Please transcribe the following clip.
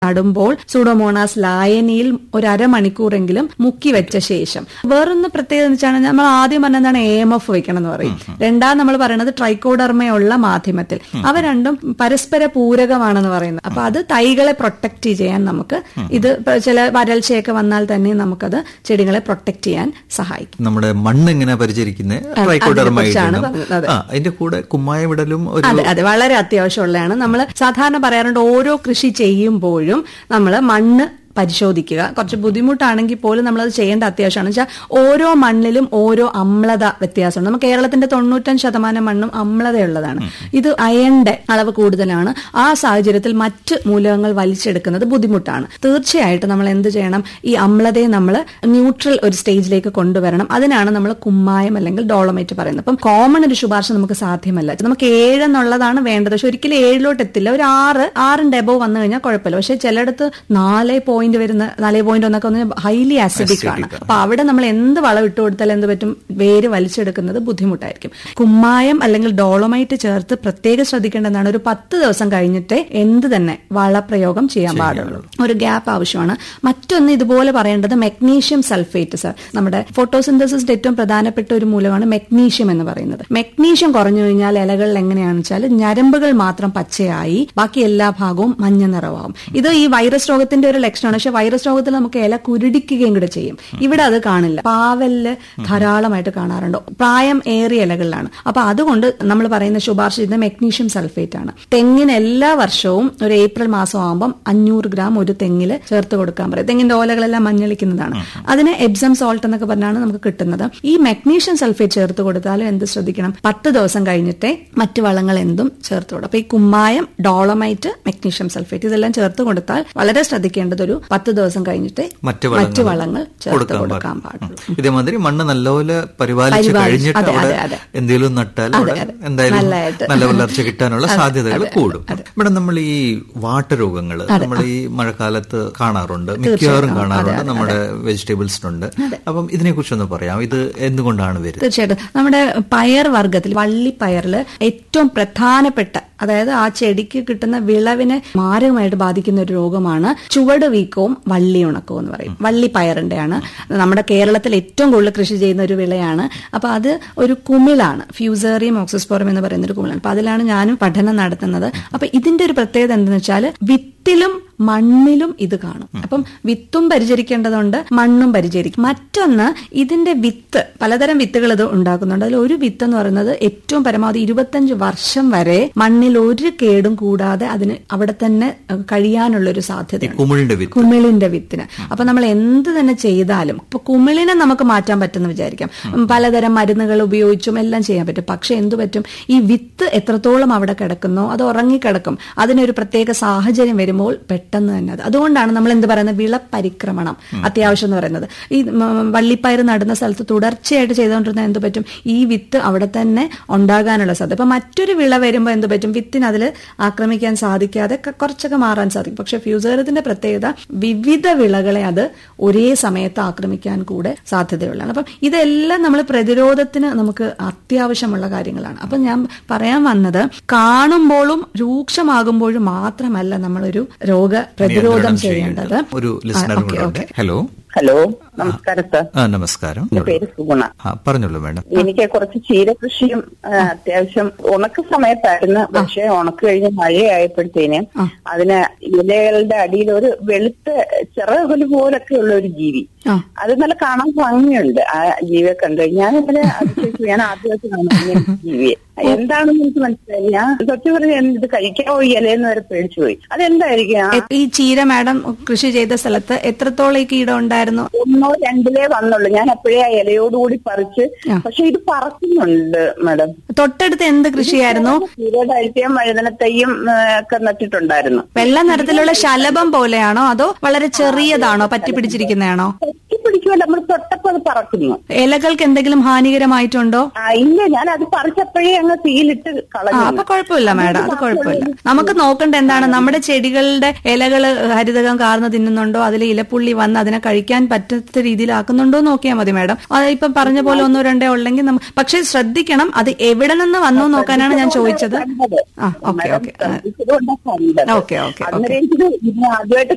നടുമ്പോൾ സുഡോമോണാസ് ലായനിയിൽ ഒരു അരമണിക്കൂറെങ്കിലും മുക്കി വെച്ച ശേഷം വേറൊന്ന് പ്രത്യേകത എന്ന് വെച്ചാൽ നമ്മൾ ആദ്യം പറഞ്ഞതാണ് എ എം എഫ് വെക്കണം എന്ന് പറയും രണ്ടാം നമ്മൾ പറയുന്നത് ട്രൈക്കോഡർമയുള്ള മാധ്യമത്തിൽ അവ രണ്ടും പരസ്പര പൂരകമാണെന്ന് പറയുന്നത് അപ്പൊ അത് തൈകളെ പ്രൊട്ടക്ട് ചെയ്യാൻ നമുക്ക് ഇത് ഇപ്പൊ ചില വരൾച്ചയൊക്കെ വന്നാൽ തന്നെ നമുക്കത് ചെടികളെ പ്രൊട്ടക്ട് ചെയ്യാൻ സഹായിക്കും നമ്മുടെ മണ്ണ് എങ്ങനെ പരിചരിക്കുന്നത് ട്രൈക്കോഡർമ അതിനെക്കുറിച്ചാണ് ഇടണം. പറഞ്ഞത്. അതെ. ആ അതിന്റെ കൂടെ കുമ്മായം ഇടലും ഒരു അതെ അതെ വളരെ അത്യാവശ്യമുള്ളതാണ് നമ്മൾ സാധാരണ പറയാറുണ്ട് ഓരോ കൃഷി ചെയ്യുമ്പോഴും നമ്മൾ മണ്ണ് പരിശോധിക്കുക കുറച്ച് ബുദ്ധിമുട്ടാണെങ്കിൽ പോലും നമ്മളത് ചെയ്യേണ്ട അത്യാവശ്യമാണ് വെച്ചാൽ ഓരോ മണ്ണിലും ഓരോ അമ്ലത വ്യത്യാസമുണ്ട് നമുക്ക് കേരളത്തിന്റെ തൊണ്ണൂറ്റഞ്ച് ശതമാനം മണ്ണും അമ്ലതയുള്ളതാണ് ഇത് അയണിന്റെ അളവ് കൂടുതലാണ് ആ സാഹചര്യത്തിൽ മറ്റ് മൂലകങ്ങൾ വലിച്ചെടുക്കുന്നത് ബുദ്ധിമുട്ടാണ് തീർച്ചയായിട്ടും നമ്മൾ എന്ത് ചെയ്യണം ഈ അമ്ലതയെ നമ്മൾ ന്യൂട്രൽ ഒരു സ്റ്റേജിലേക്ക് കൊണ്ടുവരണം അതിനാണ് നമ്മൾ കുമ്മായം അല്ലെങ്കിൽ ഡോളമേറ്റ് പറയുന്നത് അപ്പം കോമൺ ഒരു ശുപാർശ നമുക്ക് സാധ്യമല്ല നമുക്ക് ഏഴ് എന്നുള്ളതാണ് വേണ്ടത് പക്ഷെ ഒരിക്കലും ഏഴിലോട്ട് എത്തില്ല ഒരു ആറ് ആറിന്റെ എബോ വന്നു കഴിഞ്ഞാൽ കുഴപ്പമില്ല പക്ഷെ ചിലയിടത്ത് നാല് പോയിന്റ് വരുന്ന നാല് പോയിന്റ് ഒന്നൊക്കെ ഒന്ന് ഹൈലി ആസിഡിക് ആണ് അപ്പൊ അവിടെ നമ്മൾ എന്ത് വളം ഇട്ട് കൊടുത്താൽ എന്ത് പറ്റും വേര് വലിച്ചെടുക്കുന്നത് ബുദ്ധിമുട്ടായിരിക്കും കുമ്മായം അല്ലെങ്കിൽ ഡോളമൈറ്റ് ചേർത്ത് പ്രത്യേകം ശ്രദ്ധിക്കേണ്ടതാണ് ഒരു പത്ത് ദിവസം കഴിഞ്ഞിട്ട് എന്ത് തന്നെ വളപ്രയോഗം ചെയ്യാൻ പാടുള്ളൂ ഒരു ഗ്യാപ്പ് ആവശ്യമാണ് മറ്റൊന്ന് ഇതുപോലെ പറയേണ്ടത് മെഗ്നീഷ്യം സൾഫേറ്റ് സർ നമ്മുടെ ഫോട്ടോസിന്തസിന്റെ ഏറ്റവും പ്രധാനപ്പെട്ട ഒരു മൂലമാണ് മെഗ്നീഷ്യം എന്ന് പറയുന്നത് മെഗ്നീഷ്യം കുറഞ്ഞു കഴിഞ്ഞാൽ ഇലകളിൽ എങ്ങനെയാണെന്ന് വെച്ചാൽ ഞരമ്പുകൾ മാത്രം പച്ചയായി ബാക്കി എല്ലാ ഭാഗവും മഞ്ഞ നിറവാകും ഇത് ഈ വൈറസ് രോഗത്തിന്റെ ഒരു ലക്ഷണമാണ് പക്ഷെ വൈറസ് രോഗത്തിൽ നമുക്ക് ഇല കുരുടിക്കുകയും കൂടെ ചെയ്യും ഇവിടെ അത് കാണില്ല പാവലില് ധാരാളമായിട്ട് കാണാറുണ്ട് പ്രായം ഏറിയ ഇലകളിലാണ് അപ്പൊ അതുകൊണ്ട് നമ്മൾ പറയുന്ന ശുപാർശ ചെയ്യുന്ന മെഗ്നീഷ്യം സൾഫേറ്റ് ആണ് തെങ്ങിന് എല്ലാ വർഷവും ഒരു ഏപ്രിൽ മാസം ആകുമ്പോൾ അഞ്ഞൂറ് ഗ്രാം ഒരു തെങ്ങില് ചേർത്ത് കൊടുക്കാൻ പറയും തെങ്ങിന്റെ ഓലകളെല്ലാം മഞ്ഞളിക്കുന്നതാണ് അതിന് എബ്സം സോൾട്ട് എന്നൊക്കെ പറഞ്ഞാണ് നമുക്ക് കിട്ടുന്നത് ഈ മെഗ്നീഷ്യം സൾഫേറ്റ് ചേർത്ത് കൊടുത്താലും എന്ത് ശ്രദ്ധിക്കണം പത്ത് ദിവസം കഴിഞ്ഞിട്ടേ മറ്റു വളങ്ങൾ എന്തും ചേർത്ത് കൊടുക്കും അപ്പൊ ഈ കുമ്മായം ഡോളമൈറ്റ് മെഗ്നീഷ്യം സൾഫേറ്റ് ഇതെല്ലാം ചേർത്ത് കൊടുത്താൽ വളരെ ശ്രദ്ധിക്കേണ്ടത് ഒരു പത്ത് ദിവസം കഴിഞ്ഞിട്ടേ മറ്റ് മറ്റു വളങ്ങൾ വളങ്ങൾ ചേർത്ത് കൊടുക്കാൻ കൊടുക്കാൻ പാടില്ല. പാടുള്ളൂ ഇതേമാതിരി മണ്ണ് നല്ലപോലെ പരിപാലിച്ച് പരിപാലിച്ച്, കഴിഞ്ഞിട്ട് അതെ, അവിടെ അതെ, അതെ. എന്തെങ്കിലും നട്ടാൽ അതെ, അവിടെ അതെ. എന്തായാലും നല്ലതായിട്ട്. നല്ല വളർച്ച കിട്ടാനുള്ള അതെ, സാധ്യതകൾ അതെ, കൂടും ഇവിടെ നമ്മൾ ഈ വാട്ടരോഗങ്ങൾ നമ്മൾ ഈ മഴക്കാലത്ത് കാണാറുണ്ട് മിക്കവാറും കാണാറുണ്ട് നമ്മുടെ വെജിറ്റബിൾസിനുണ്ട് അപ്പം ഇതിനെ കുറിച്ചൊന്ന് പറയാം ഇത് എന്തുകൊണ്ടാണ് വരുന്നത് തീർച്ചയായിട്ടും നമ്മുടെ പയർ വർഗത്തിൽ വള്ളിപ്പയറിൽ ഏറ്റവും പ്രധാനപ്പെട്ട അതായത് ആ ചെടിക്ക് കിട്ടുന്ന വിളവിനെ മാരകമായിട്ട് ബാധിക്കുന്ന ഒരു രോഗമാണ് ചുവട് വീക്കവും വള്ളി ഉണക്കവും എന്ന് പറയും വള്ളിപ്പയറിന്റെയാണ് നമ്മുടെ കേരളത്തിൽ ഏറ്റവും കൂടുതൽ കൃഷി ചെയ്യുന്ന ഒരു വിളയാണ് അപ്പൊ അത് ഒരു കുമിളാണ് ഫ്യൂസേറിയം ഓക്സിസ്പോറം എന്ന് പറയുന്ന ഒരു കുമിളാണ് അപ്പൊ അതിലാണ് ഞാനും പഠനം നടത്തുന്നത് അപ്പൊ ഇതിന്റെ ഒരു പ്രത്യേകത എന്താണെന്ന് വെച്ചാൽ വിത്തിലും മണ്ണിലും ഇത് കാണും അപ്പം വിത്തും പരിചരിക്കേണ്ടതുണ്ട് മണ്ണും പരിചരിക്കും മറ്റൊന്ന് ഇതിന്റെ വിത്ത് പലതരം വിത്തുകൾ ഇത് ഉണ്ടാക്കുന്നുണ്ട് അതിൽ ഒരു വിത്ത് എന്ന് പറയുന്നത് ഏറ്റവും പരമാവധി ഇരുപത്തഞ്ച് വർഷം വരെ മണ്ണിൽ ഒരു കേടും കൂടാതെ അതിന് അവിടെ തന്നെ അഹ് കഴിയാനുള്ള ഒരു സാധ്യതയുണ്ട് കുമിളിന്റെ വിത്ത് കുമിളിന്റെ വിത്തിന് അപ്പൊ നമ്മൾ എന്ത് തന്നെ ചെയ്താലും ഇപ്പൊ കുമിളിനെ നമുക്ക് മാറ്റാൻ പറ്റുമെന്ന് വിചാരിക്കാം ഉം, പലതരം മരുന്നുകൾ ഉപയോഗിച്ചും എല്ലാം ചെയ്യാൻ പറ്റും പക്ഷെ എന്തു പറ്റും ഈ വിത്ത് എത്രത്തോളം അവിടെ കിടക്കുന്നോ അത് ഉറങ്ങിക്കിടക്കും അതിനൊരു പ്രത്യേക സാഹചര്യം വരുമ്പോൾ പെട്ടെന്ന് തന്നെ അത് അതുകൊണ്ടാണ് നമ്മൾ എന്ത് പറയുന്നത് വിളപരിക്രമണം അത്യാവശ്യം എന്ന് പറയുന്നത് ഈ ഉം, വള്ളിപ്പയർ നടുന്ന സ്ഥലത്ത് തുടർച്ചയായിട്ട് ചെയ്തുകൊണ്ടിരുന്ന എന്ത് പറ്റും ഈ വിത്ത് അവിടെ തന്നെ ഉണ്ടാകാനുള്ള സാധ്യത ഇപ്പൊ മറ്റൊരു വിള വരുമ്പോൾ എന്ത് പറ്റും വിത്തിന് അതിൽ ആക്രമിക്കാൻ സാധിക്കാതെ ക- കുറച്ചൊക്കെ മാറാൻ സാധിക്കും പക്ഷെ ഫ്യൂസേറത്തിന്റെ പ്രത്യേകത വിവിധ വിളകളെ അത് ഒരേ സമയത്ത് ആക്രമിക്കാൻ കൂടെ സാധ്യതയുള്ളതാണ് അപ്പം ഇതെല്ലാം നമ്മൾ പ്രതിരോധത്തിന് നമുക്ക് അത്യാവശ്യമുള്ള കാര്യങ്ങളാണ് അപ്പം ഞാൻ പറയാൻ വന്നത് കാണുമ്പോഴും രൂക്ഷമാകുമ്പോഴും മാത്രമല്ല നമ്മളൊരു രോഗ പ്രതിരോധം നിയന്ത്രണം ചെയ്യേണ്ടത് ഒരു ലിസണറും ഓക്കെ, കൂടെ ഉണ്ട് ഓക്കെ. ഹലോ ഹലോ നമസ്കാരം സാർ ആ നമസ്കാരം എന്റെ പേര് സുഗുണ ആ പറഞ്ഞോളൂ മാഡം എനിക്ക് കുറച്ച് ചീരകൃഷിയും ആ, അത്യാവശ്യം ഉണക്ക സമയത്തായിരുന്നു പക്ഷെ ഉണക്ക് കഴിഞ്ഞ് മഴയായപ്പോഴത്തേന് അതിന് ഇലകളുടെ അടിയിൽ ഒരു വെളുത്ത ചിറകുല് പോലൊക്കെ ഉള്ള ഒരു ജീവി ആ. അത് നല്ല കാണാൻ ഭംഗിയുണ്ട് ആ ജീവിയെ കണ്ടു ഞാൻ ഇന്നലെ അതിശയിച്ചു ഞാൻ ആദ്യമായിട്ട് കാണുന്നു ഇങ്ങനെ ഒരു ജീവിയെ എന്താണെന്ന് എനിക്ക് മനസ്സിലായി ഞാൻ സത്യം പറഞ്ഞ ഇത് കഴിക്കാവോ ഈ ഇലയെന്ന് വരെ പേടിച്ചു പോയി അതെന്തായിരിക്കും ആ എ- ഈ ചീര മാഡം കൃഷി ചെയ്ത സ്ഥലത്ത് എത്രത്തോളം ഈ കീടം ഉണ്ടായിരുന്നു ഒന്നോ രണ്ടിലേ വന്നുള്ളൂ ഞാൻ അപ്പോഴേ ആ ഇലയോടുകൂടി പറിച്ച് ആ. പക്ഷെ ഇത് പറക്കുന്നുണ്ട് മാഡം തൊട്ടടുത്ത് എന്ത് കൃഷിയായിരുന്നു ചീരടഴ്ചയും വഴുതനത്തയ്യും ആ, ഒക്കെ നട്ടിട്ടുണ്ടായിരുന്നു വെള്ള നിറത്തിലുള്ള ശലഭം പോലെയാണോ അതോ വളരെ ചെറിയതാണോ പറ്റി പിടിച്ചിരിക്കുന്നതാണോ പിടിക്കുമല്ലോ നമ്മൾ തൊട്ടപ്പോ അത് പറക്കുന്നു ഇലകൾക്ക് എന്തെങ്കിലും ഹാനികരമായിട്ടുണ്ടോ ആ ഇല്ല ഞാൻ അത് പറിച്ചപ്പോഴേ അങ്ങ് തീയിലിട്ട് ആ കളഞ്ഞു അപ്പൊ കുഴപ്പമില്ല മാഡം അത് കുഴപ്പമില്ല നമുക്ക് നോക്കേണ്ട എന്താണ് നമ്മുടെ ചെടികളുടെ ഇലകള് ഹരിതകം കാർന്ന് തിന്നുന്നുണ്ടോ അതിൽ ഇലപ്പുള്ളി വന്ന് അതിനെ കഴിക്കാൻ പറ്റാത്ത രീതിയിലാക്കുന്നുണ്ടോ എന്ന് നോക്കിയാൽ മതി മാഡം അത് ഇപ്പം പറഞ്ഞ പോലെ ഒന്നോ രണ്ടോ ഉള്ളെങ്കിൽ നമ്മ- പക്ഷേ ശ്രദ്ധിക്കണം അത് എവിടെ നിന്ന് വന്നു നോക്കാനാണ് ഞാൻ ചോദിച്ചത് ആ ഓക്കെ ഓക്കെ ഇതുകൊണ്ടാ കണ്ടത് ഓക്കെ ഓക്കെ ഓക്കെ അന്നേരം എനിക്കിത് ഇതിനെ ആദ്യമായിട്ട്